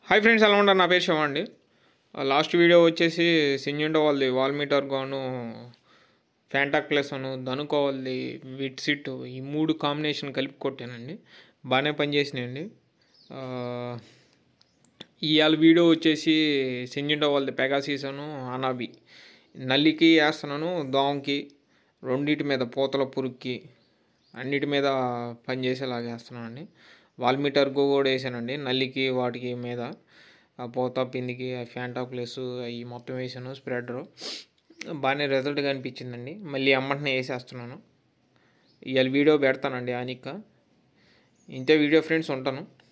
hi friends ఎలా ఉంటారు నా పేరు శివ అండి లాస్ట్ వీడియో వచ్చేసి సింజుండో వాళ్ళది వాల్మీటర్ గాను ఫ్యాంటాక్ ప్లస్ అను ధనుకో వాళ్ళది విట్ సిట్ ఈ మూడు కాంబినేషన్ కలిపి కొట్టానండి బాగానే పనిచేసినాయండి ఆ, ఇవాళ వీడియో వచ్చేసి సింజుండో వాళ్ళది పెగాసీస్ అను అనాబి నల్లికి వేస్తున్నాను దోమకి రెండింటి మీద పూతల పురుగుకి అన్నిటి మీద పనిచేసేలాగా వేస్తున్నాను అండి వాల్మీటర్ కూడా వేసానండి నల్లికి వాటికి మీద ఆ పోత పిందికి ఆ ఫ్యాంటా ప్లస్ అవి మొత్తం వేసాను స్ప్రెడరు బాగానే రిజల్ట్గా అనిపించిందండి మళ్ళీ అమ్మటనే వేసేస్తున్నాను ఇవాళ వీడియో పెడతానండి ఆనిక్క ఇంతే వీడియో ఫ్రెండ్స్ ఉంటాను